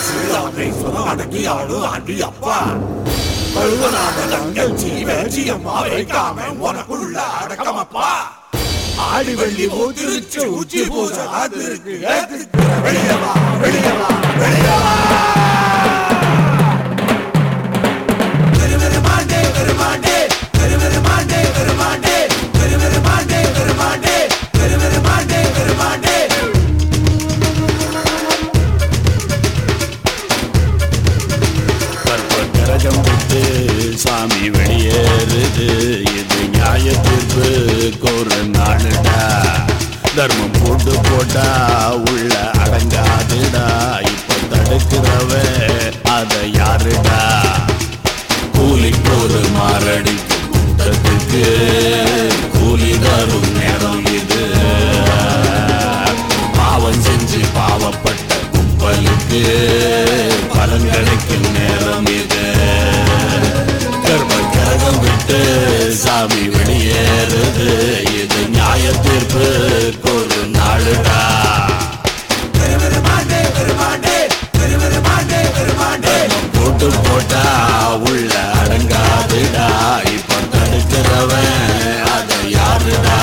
அரசு அதை சுகம் அடக்கி ஆளு ஆண்டி அப்பா கழுவனாத தங்கச்சி வேச்சி அம்மா வைக்காம உனக்குள்ள அடக்கமப்பா ஆடி வெள்ளி ஊத்திருச்சு உச்சி பூசை அது இருக்கு ஏத்துக்கிற வெளியவா வெளியவா வெளியவா பெருமாண்டே பெருமாண்டே பெருமாண்டே பெருமாண்டே பெருமாண்டே பெருமாண்டே பெருமாண்டே பெருமாண்டே கரகம் விட்டு சாமி வெளியேறுது இது நியாய தீர்ப்பு கோரு நாளுடா தர்மம் போட்டு போட்டா உள்ள அடங்காதுடா இப்ப தடுக்கிறவ அத யாருடா கூலிக்கு ஒரு மாரடிக்கு கூட்டத்துக்கு கூலி தரும் நேரம் இது பாவம் செஞ்சு பாவப்பட்ட கும்பலுக்கு பலன் கிடைக்கும் நேரம் இது கர்ம கரகம் விட்டு சாமி வெளியேறுது இது நியாய தீர்ப்பு ஒரு நாளுடா பெருமாண்டே பெருமாண்டே பெருமாண்டே பெருமாண்டே போட்டு போட்டா உள்ள அடங்காதுடா இப்ப தடுக்கிறவன் அதை யாருடா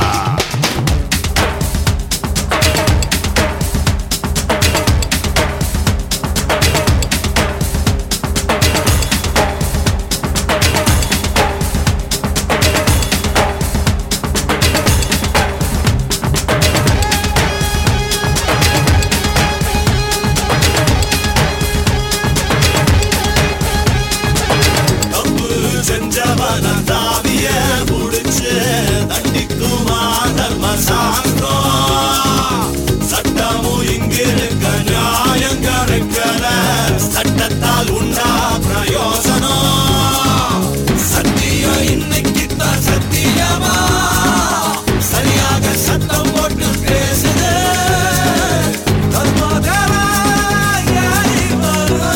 தப்பு செஞ்சவன தாவிய முடிச்சு தண்டிக்குமா தர்ம சாங்கம் சட்டமும் இங்கு இருக்க நியாயம் கிடைக்கல சட்டத்தால் உண்டா பிரயோசனம் சத்தியம் இன்னைக்கு தான் சத்தியமா சரியாக சத்தம் போட்டு பேசுது தர்மதேவா ஏறி வரும்.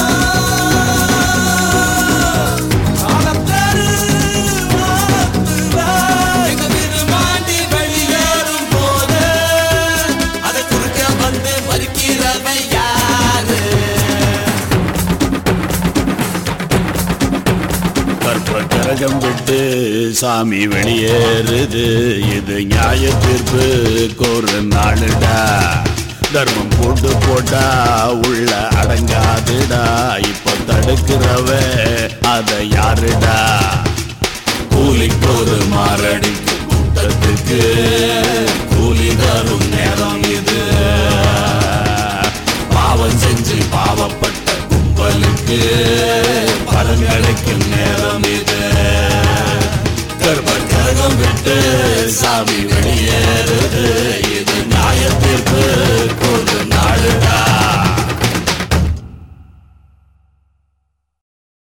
கற்ப கரகம் விட்டு சாமி வெளியேறுது இது நியாய தீர்ப்பு கோரு நாளுடா தர்மம் போட்டு போட்டா உள்ள அடங்காதுடா இப்ப தடுக்கிறவ அத யாருடா கூலிக்கு ஒரு மாரடிக்கு கூட்டத்துக்கு கூலி தரும் நேரம் இது பாவம் செஞ்சு பாவப்பட்ட கும்பலுக்கு பலன் கிடைக்கும் நேரம் இது கர்ம கரகம் விட்டு சாமி வெளியேறுது இது நியாய தீர்ப்பு